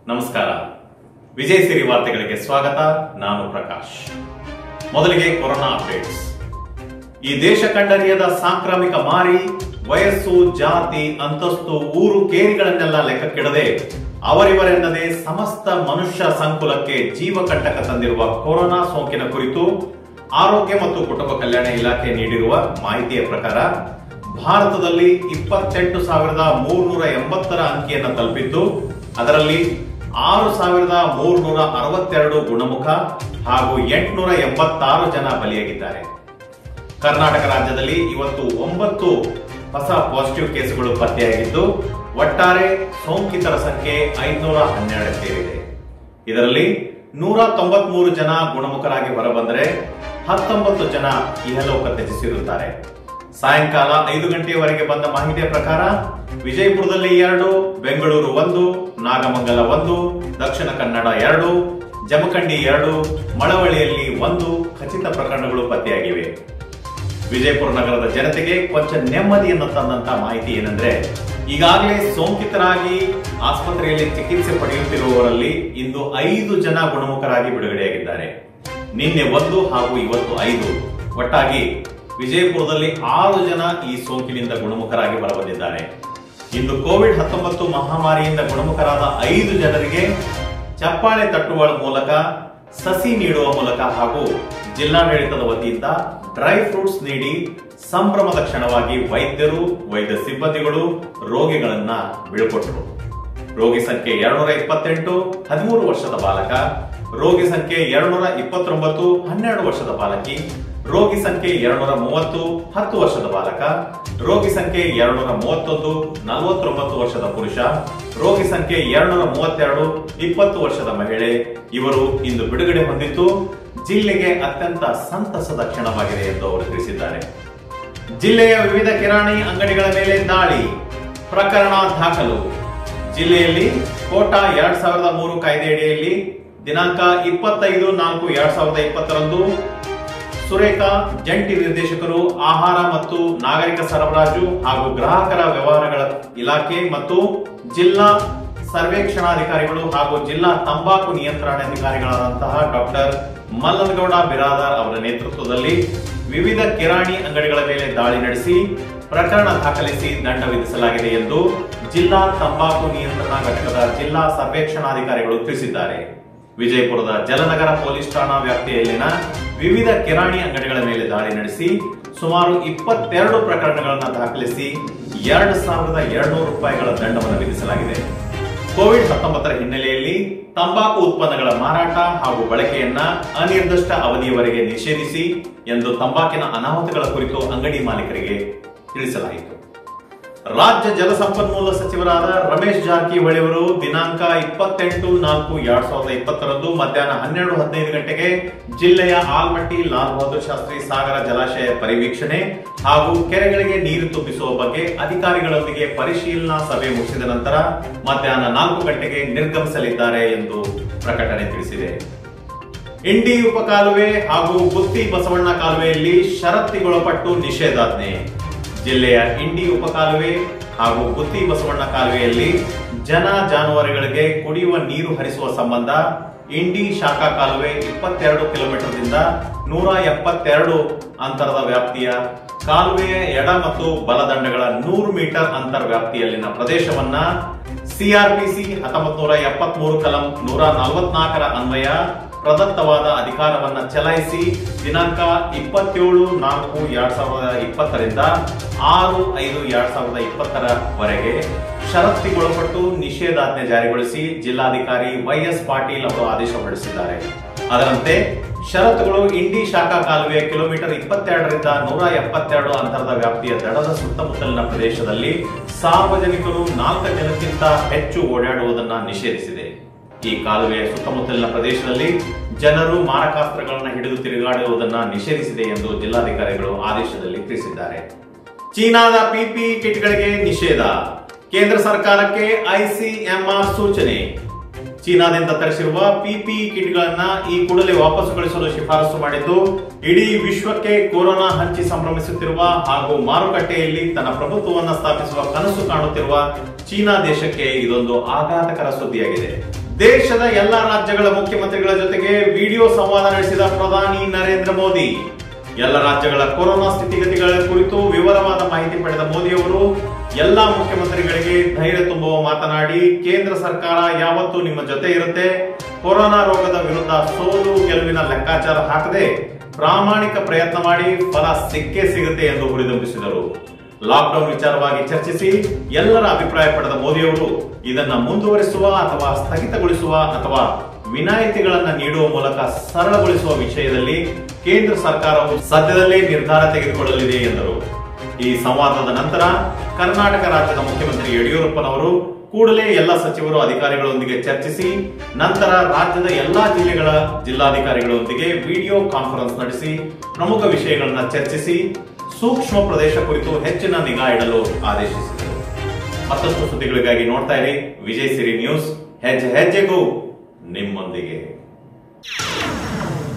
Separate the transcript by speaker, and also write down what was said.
Speaker 1: ನಮಸ್ಕಾರ ವಿಜಯ್ ಸಿರಿ ವಾರ್ತೆಗಳಿಗೆ ಸ್ವಾಗತ ನಾನು ಪ್ರಕಾಶ್ ಮೊದಲಿಗೆ ಕೊರೋನಾ ಅಪ್ಡೇಟ್ಸ್ ಈ ದೇಶ ಕಂಡರಿಯದ ಸಾಂಕ್ರಾಮಿಕ ಮಾರಿ ವಯಸ್ಸು ಜಾತಿ ಅಂತಸ್ತು ಊರು ಕೇರಿಗಳನ್ನೆಲ್ಲ ಲೆಕ್ಕಕ್ಕಿಡದೆ ಅವರಿವರೆನ್ನದೆ ಸಮಸ್ತ ಮನುಷ್ಯ ಸಂಕುಲಕ್ಕೆ ಜೀವಕಂಟಕ ತಂದಿರುವ ಕೊರೋನಾ ಸೋಂಕಿನ ಕುರಿತು ಆರೋಗ್ಯ ಮತ್ತು ಕುಟುಂಬ ಕಲ್ಯಾಣ ಇಲಾಖೆ ನೀಡಿರುವ ಮಾಹಿತಿಯ ಪ್ರಕಾರ ಭಾರತದಲ್ಲಿ ಇಪ್ಪತ್ತೆಂಟು ಸಾವಿರದ ಮೂರ್ನೂರ ಎಂಬತ್ತರ ಅಂಕಿಯನ್ನು ತಲುಪಿದ್ದು ಅದರಲ್ಲಿ ಆರು ಸಾವಿರದ ಮೂರ್ನೂರ ಅರವತ್ತೆರಡು ಗುಣಮುಖ ಹಾಗೂ ಎಂಟುನೂರ ಎಂಬತ್ತಾರು ಜನ ಬಲಿಯಾಗಿದ್ದಾರೆ ಕರ್ನಾಟಕ ರಾಜ್ಯದಲ್ಲಿ ಇವತ್ತು ಒಂಬತ್ತು ಹೊಸ ಪಾಸಿಟಿವ್ ಕೇಸುಗಳು ಪತ್ತೆಯಾಗಿದ್ದು ಒಟ್ಟಾರೆ ಸೋಂಕಿತರ ಸಂಖ್ಯೆ ಐದುನೂರ ಹನ್ನೆರಡಕ್ಕೇರಿದೆ ಇದರಲ್ಲಿ ನೂರ ತೊಂಬತ್ಮೂರು ಜನ ಗುಣಮುಖರಾಗಿ ಹೊರಬಂದರೆ ಹತ್ತೊಂಬತ್ತು ಜನ ಇಹಲೋಕ ತ್ಯಜಿಸಿರುತ್ತಾರೆ ಸಾಯಂಕಾಲ ಐದು ಗಂಟೆಯವರೆಗೆ ಬಂದ ಮಾಹಿತಿಯ ಪ್ರಕಾರ ವಿಜಯಪುರದಲ್ಲಿ ಎರಡು ಬೆಂಗಳೂರು ಒಂದು ನಾಗಮಂಗಲ ಒಂದು ದಕ್ಷಿಣ ಕನ್ನಡ ಎರಡು ಜಮಖಂಡಿ ಎರಡು ಮಳವಳ್ಳಿಯಲ್ಲಿ ಒಂದು ಖಚಿತ ಪ್ರಕರಣಗಳು ಪತ್ತೆಯಾಗಿವೆ ವಿಜಯಪುರ ನಗರದ ಜನತೆಗೆ ಕೊಂಚ ನೆಮ್ಮದಿಯನ್ನು ತಂದಂತ ಮಾಹಿತಿ ಏನಂದ್ರೆ ಈಗಾಗಲೇ ಸೋಂಕಿತರಾಗಿ ಆಸ್ಪತ್ರೆಯಲ್ಲಿ ಚಿಕಿತ್ಸೆ ಪಡೆಯುತ್ತಿರುವವರಲ್ಲಿ ಇಂದು ಐದು ಜನ ಗುಣಮುಖರಾಗಿ ಬಿಡುಗಡೆಯಾಗಿದ್ದಾರೆ ನಿನ್ನೆ ಒಂದು ಹಾಗೂ ಇವತ್ತು ಐದು ಒಟ್ಟಾಗಿ ವಿಜಯಪುರದಲ್ಲಿ ಆರು ಜನ ಈ ಸೋಂಕಿನಿಂದ ಗುಣಮುಖರಾಗಿ ಹೊರಬಂದಿದ್ದಾರೆ ಇಂದು ಕೋವಿಡ್ ಹತ್ತೊಂಬತ್ತು ಮಹಾಮಾರಿಯಿಂದ ಗುಣಮುಖರಾದ ಐದು ಜನರಿಗೆ ಚಪ್ಪಾಳೆ ತಟ್ಟುವ ಮೂಲಕ ಸಸಿ ನೀಡುವ ಮೂಲಕ ಹಾಗೂ ಜಿಲ್ಲಾಡಳಿತದ ವತಿಯಿಂದ ಡ್ರೈ ಫ್ರೂಟ್ಸ್ ನೀಡಿ ಸಂಭ್ರಮದ ಕ್ಷಣವಾಗಿ ವೈದ್ಯರು ವೈದ್ಯ ಸಿಬ್ಬಂದಿಗಳು ರೋಗಿಗಳನ್ನ ಬೀಳ್ಕೊಟ್ರು ರೋಗಿ ಸಂಖ್ಯೆ ಎರಡ್ನೂರ ಇಪ್ಪತ್ತೆಂಟು ಹದಿಮೂರು ವರ್ಷದ ಬಾಲಕ ರೋಗಿ ಸಂಖ್ಯೆ ಎರಡ್ನೂರ ಇಪ್ಪತ್ತೊಂಬತ್ತು ಹನ್ನೆರಡು ವರ್ಷದ ಬಾಲಕಿ ರೋಗಿ ಸಂಖ್ಯೆ ಎರಡ್ನೂರ ಮೂವತ್ತು ಹತ್ತು ವರ್ಷದ ಬಾಲಕ ರೋಗಿ ಸಂಖ್ಯೆ ಎರಡ್ನೂರ ಮೂವತ್ತೊಂದು ನಲವತ್ತೊಂಬತ್ತು ವರ್ಷದ ಪುರುಷ ರೋಗಿ ಸಂಖ್ಯೆ ಎರಡ್ನೂರ ಮೂವತ್ತೆರಡು ಇಪ್ಪತ್ತು ವರ್ಷದ ಮಹಿಳೆ ಇವರು ಇಂದು ಬಿಡುಗಡೆ ಹೊಂದಿದ್ದು ಜಿಲ್ಲೆಗೆ ಅತ್ಯಂತ ಸಂತಸದ ಕ್ಷಣವಾಗಿದೆ ಎಂದು ಅವರು ತಿಳಿಸಿದ್ದಾರೆ ಜಿಲ್ಲೆಯ ವಿವಿಧ ಕಿರಾಣಿ ಅಂಗಡಿಗಳ ಮೇಲೆ ದಾಳಿ ಪ್ರಕರಣ ದಾಖಲು ಜಿಲ್ಲೆಯಲ್ಲಿ ಕೋಟಾ ಎರಡ್ ಸಾವಿರದ ಮೂರು ಕಾಯ್ದೆಯಡಿಯಲ್ಲಿ ದಿನಾಂಕ ಇಪ್ಪತ್ತೈದು ನಾಲ್ಕು ಎರಡ್ ಸಾವಿರದ ಇಪ್ಪತ್ತರಂದು ಸುರೇಖಾ ಜಂಟಿ ನಿರ್ದೇಶಕರು ಆಹಾರ ಮತ್ತು ನಾಗರಿಕ ಸರಬರಾಜು ಹಾಗೂ ಗ್ರಾಹಕರ ವ್ಯವಹಾರಗಳ ಇಲಾಖೆ ಮತ್ತು ಜಿಲ್ಲಾ ಸರ್ವೇಕ್ಷಣಾಧಿಕಾರಿಗಳು ಹಾಗೂ ಜಿಲ್ಲಾ ತಂಬಾಕು ನಿಯಂತ್ರಣಾಧಿಕಾರಿಗಳಾದಂತಹ ಡಾಕ್ಟರ್ ಮಲ್ಲನಗೌಡ ಬಿರಾದಾರ್ ಅವರ ನೇತೃತ್ವದಲ್ಲಿ ವಿವಿಧ ಕಿರಾಣಿ ಅಂಗಡಿಗಳ ಮೇಲೆ ದಾಳಿ ನಡೆಸಿ ಪ್ರಕರಣ ದಾಖಲಿಸಿ ದಂಡ ವಿಧಿಸಲಾಗಿದೆ ಎಂದು ಜಿಲ್ಲಾ ತಂಬಾಕು ನಿಯಂತ್ರಣ ಘಟಕದ ಜಿಲ್ಲಾ ಸರ್ವೇಕ್ಷಣಾಧಿಕಾರಿಗಳು ತಿಳಿಸಿದ್ದಾರೆ ವಿಜಯಪುರದ ಜಲನಗರ ಪೊಲೀಸ್ ಠಾಣಾ ವ್ಯಾಪ್ತಿಯಲ್ಲಿನ ವಿವಿಧ ಕಿರಾಣಿ ಅಂಗಡಿಗಳ ಮೇಲೆ ದಾಳಿ ನಡೆಸಿ ಸುಮಾರು ಇಪ್ಪತ್ತೆರಡು ಪ್ರಕರಣಗಳನ್ನು ದಾಖಲಿಸಿ ಎರಡು ಸಾವಿರದ ಎರಡ್ನೂರು ರೂಪಾಯಿಗಳ ದಂಡವನ್ನು ವಿಧಿಸಲಾಗಿದೆ ಕೋವಿಡ್ ಹತ್ತೊಂಬತ್ತರ ಹಿನ್ನೆಲೆಯಲ್ಲಿ ತಂಬಾಕು ಉತ್ಪನ್ನಗಳ ಮಾರಾಟ ಹಾಗೂ ಬಳಕೆಯನ್ನ ಅನಿರ್ದಿಷ್ಟ ಅವಧಿಯವರೆಗೆ ನಿಷೇಧಿಸಿ ಎಂದು ತಂಬಾಕಿನ ಅನಾಹುತಗಳ ಕುರಿತು ಅಂಗಡಿ ಮಾಲೀಕರಿಗೆ ತಿಳಿಸಲಾಯಿತು ರಾಜ್ಯ ಜಲಸಂಪನ್ಮೂಲ ಸಚಿವರಾದ ರಮೇಶ್ ಜಾರಕಿಹೊಳಿ ಅವರು ದಿನಾಂಕ ಇಪ್ಪತ್ತೆಂಟು ನಾಲ್ಕು ಎರಡ್ ಸಾವಿರದ ಇಪ್ಪತ್ತರಂದು ಮಧ್ಯಾಹ್ನ ಹನ್ನೆರಡು ಹದಿನೈದು ಗಂಟೆಗೆ ಜಿಲ್ಲೆಯ ಆಲ್ಮಟ್ಟಿ ಲಾಲ್ ಬಹದ್ದೂರ್ ಶಾಸ್ತ್ರಿ ಸಾಗರ ಜಲಾಶಯ ಪರಿವೀಕ್ಷಣೆ ಹಾಗೂ ಕೆರೆಗಳಿಗೆ ನೀರು ತುಂಬಿಸುವ ಬಗ್ಗೆ ಅಧಿಕಾರಿಗಳೊಂದಿಗೆ ಪರಿಶೀಲನಾ ಸಭೆ ಮುಗಿಸಿದ ನಂತರ ಮಧ್ಯಾಹ್ನ ನಾಲ್ಕು ಗಂಟೆಗೆ ನಿರ್ಗಮಿಸಲಿದ್ದಾರೆ ಎಂದು ಪ್ರಕಟಣೆ ತಿಳಿಸಿದೆ ಇಂಡಿ ಉಪಕಾಲುವೆ ಹಾಗೂ ಗುತ್ತಿ ಬಸವಣ್ಣ ಕಾಲುವೆಯಲ್ಲಿ ಷರತ್ತಿಗೊಳಪಟ್ಟು ನಿಷೇಧಾಜ್ಞೆ ಜಿಲ್ಲೆಯ ಇಂಡಿ ಉಪಕಾಲುವೆ ಹಾಗೂ ಗುತ್ತಿ ಬಸವಣ್ಣ ಕಾಲುವೆಯಲ್ಲಿ ಜನ ಜಾನುವಾರುಗಳಿಗೆ ಕುಡಿಯುವ ನೀರು ಹರಿಸುವ ಸಂಬಂಧ ಇಂಡಿ ಶಾಖಾ ಕಾಲುವೆ ಇಪ್ಪತ್ತೆರಡು ಕಿಲೋಮೀಟರ್ದಿಂದ ನೂರ ಎಪ್ಪತ್ತೆರಡು ಅಂತರದ ವ್ಯಾಪ್ತಿಯ ಕಾಲುವೆಯ ಎಡ ಮತ್ತು ಬಲದಂಡಗಳ ನೂರು ಮೀಟರ್ ಅಂತರ ವ್ಯಾಪ್ತಿಯಲ್ಲಿನ ಪ್ರದೇಶವನ್ನ ಸಿಆರ್ಪಿಸಿ ಹತ್ತೊಂಬತ್ ನೂರ ಎಪ್ಪತ್ಮೂರು ಕಲಂ ನೂರ ನಲವತ್ನಾಲ್ಕರ ಅನ್ವಯ ಪ್ರದತ್ತವಾದ ಅಧಿಕಾರವನ್ನ ಚಲಾಯಿಸಿ ದಿನಾಂಕ ಇಪ್ಪತ್ತೇಳು ನಾಲ್ಕು ಎರಡ್ ಸಾವಿರದ ಇಪ್ಪತ್ತರಿಂದ ಆರು ಐದು ಎರಡ್ ಸಾವಿರದ ಇಪ್ಪತ್ತರವರೆಗೆ ಷರತ್ತಿಗೊಳಪಟ್ಟು ನಿಷೇಧಾಜ್ಞೆ ಜಾರಿಗೊಳಿಸಿ ಜಿಲ್ಲಾಧಿಕಾರಿ ವೈಎಸ್ ಪಾಟೀಲ್ ಅವರು ಆದೇಶ ಹೊರಡಿಸಿದ್ದಾರೆ ಅದರಂತೆ ಷರತ್ತುಗಳು ಇಂಡಿ ಶಾಖಾ ಕಾಲುವೆಯ ಕಿಲೋಮೀಟರ್ ಇಪ್ಪತ್ತೆರಡರಿಂದ ನೂರ ಎಪ್ಪತ್ತೆರಡು ಅಂತರದ ವ್ಯಾಪ್ತಿಯ ದಡದ ಸುತ್ತಮುತ್ತಲಿನ ಪ್ರದೇಶದಲ್ಲಿ ಸಾರ್ವಜನಿಕರು ನಾಲ್ಕು ಜನಕ್ಕಿಂತ ಹೆಚ್ಚು ಓಡಾಡುವುದನ್ನು ನಿಷೇಧಿಸಿದೆ ಈ ಕಾಲುವೆಯ ಸುತ್ತಮುತ್ತಲಿನ ಪ್ರದೇಶದಲ್ಲಿ ಜನರು ಮಾರಕಾಸ್ತ್ರಗಳನ್ನು ಹಿಡಿದು ತಿರುಗಾಡುವುದನ್ನ ನಿಷೇಧಿಸಿದೆ ಎಂದು ಜಿಲ್ಲಾಧಿಕಾರಿಗಳು ಆದೇಶದಲ್ಲಿ ತಿಳಿಸಿದ್ದಾರೆ ಚೀನಾದ ಪಿಪಿ ಕಿಟ್ಗಳಿಗೆ ನಿಷೇಧ ಕೇಂದ್ರ ಸರ್ಕಾರಕ್ಕೆ ಐಸಿಎಂಆರ್ ಸೂಚನೆ ಚೀನಾದಿಂದ ತರಿಸಿರುವ ಪಿಪಿ ಕಿಟ್ಗಳನ್ನ ಈ ಕೂಡಲೇ ವಾಪಸ್ಸು ಕಳಿಸಲು ಶಿಫಾರಸು ಮಾಡಿದ್ದು ಇಡೀ ವಿಶ್ವಕ್ಕೆ ಕೊರೋನಾ ಹಂಚಿ ಸಂಭ್ರಮಿಸುತ್ತಿರುವ ಹಾಗೂ ಮಾರುಕಟ್ಟೆಯಲ್ಲಿ ತನ್ನ ಪ್ರಭುತ್ವವನ್ನು ಸ್ಥಾಪಿಸುವ ಕನಸು ಕಾಣುತ್ತಿರುವ ಚೀನಾ ದೇಶಕ್ಕೆ ಇದೊಂದು ಆಘಾತಕರ ಸುದ್ದಿಯಾಗಿದೆ ದೇಶದ ಎಲ್ಲ ರಾಜ್ಯಗಳ ಮುಖ್ಯಮಂತ್ರಿಗಳ ಜೊತೆಗೆ ವಿಡಿಯೋ ಸಂವಾದ ನಡೆಸಿದ ಪ್ರಧಾನಿ ನರೇಂದ್ರ ಮೋದಿ ಎಲ್ಲ ರಾಜ್ಯಗಳ ಕೊರೋನಾ ಸ್ಥಿತಿಗತಿಗಳ ಕುರಿತು ವಿವರವಾದ ಮಾಹಿತಿ ಪಡೆದ ಮೋದಿಯವರು ಎಲ್ಲಾ ಮುಖ್ಯಮಂತ್ರಿಗಳಿಗೆ ಧೈರ್ಯ ತುಂಬುವ ಮಾತನಾಡಿ ಕೇಂದ್ರ ಸರ್ಕಾರ ಯಾವತ್ತೂ ನಿಮ್ಮ ಜೊತೆ ಇರುತ್ತೆ ಕೊರೋನಾ ರೋಗದ ವಿರುದ್ಧ ಸೋಲು ಗೆಲುವಿನ ಲೆಕ್ಕಾಚಾರ ಹಾಕದೆ ಪ್ರಾಮಾಣಿಕ ಪ್ರಯತ್ನ ಮಾಡಿ ಫಲ ಸಿಕ್ಕೇ ಸಿಗುತ್ತೆ ಎಂದು ಹುರಿದುಂಬಿಸಿದರು ಲಾಕ್ಡೌನ್ ವಿಚಾರವಾಗಿ ಚರ್ಚಿಸಿ ಎಲ್ಲರ ಅಭಿಪ್ರಾಯ ಪಡೆದ ಮೋದಿಯವರು ಇದನ್ನ ಮುಂದುವರಿಸುವ ಅಥವಾ ಸ್ಥಗಿತಗೊಳಿಸುವ ಅಥವಾ ವಿನಾಯಿತಿಗಳನ್ನ ನೀಡುವ ಮೂಲಕ ಸರಳಗೊಳಿಸುವ ವಿಷಯದಲ್ಲಿ ಕೇಂದ್ರ ಸರ್ಕಾರವು ಸದ್ಯದಲ್ಲೇ ನಿರ್ಧಾರ ತೆಗೆದುಕೊಳ್ಳಲಿದೆ ಎಂದರು ಈ ಸಂವಾದದ ನಂತರ ಕರ್ನಾಟಕ ರಾಜ್ಯದ ಮುಖ್ಯಮಂತ್ರಿ ಯಡಿಯೂರಪ್ಪನವರು ಕೂಡಲೇ ಎಲ್ಲ ಸಚಿವರು ಅಧಿಕಾರಿಗಳೊಂದಿಗೆ ಚರ್ಚಿಸಿ ನಂತರ ರಾಜ್ಯದ ಎಲ್ಲಾ ಜಿಲ್ಲೆಗಳ ಜಿಲ್ಲಾಧಿಕಾರಿಗಳೊಂದಿಗೆ ವಿಡಿಯೋ ಕಾನ್ಫರೆನ್ಸ್ ನಡೆಸಿ ಪ್ರಮುಖ ವಿಷಯಗಳನ್ನ ಚರ್ಚಿಸಿ ಸೂಕ್ಷ್ಮ ಪ್ರದೇಶ ಕುರಿತು ಹೆಚ್ಚಿನ ನಿಗಾ ಇಡಲು ಆದೇಶಿಸಿದರು ಮತ್ತಷ್ಟು ಸುದ್ದಿಗಳಿಗಾಗಿ ನೋಡ್ತಾ ಇರಿ ವಿಜಯ್ ಸಿರಿ ನ್ಯೂಸ್ ಹೆಜ್ಜೆ ಹೆಜ್ಜೆಗೂ ನಿಮ್ಮೊಂದಿಗೆ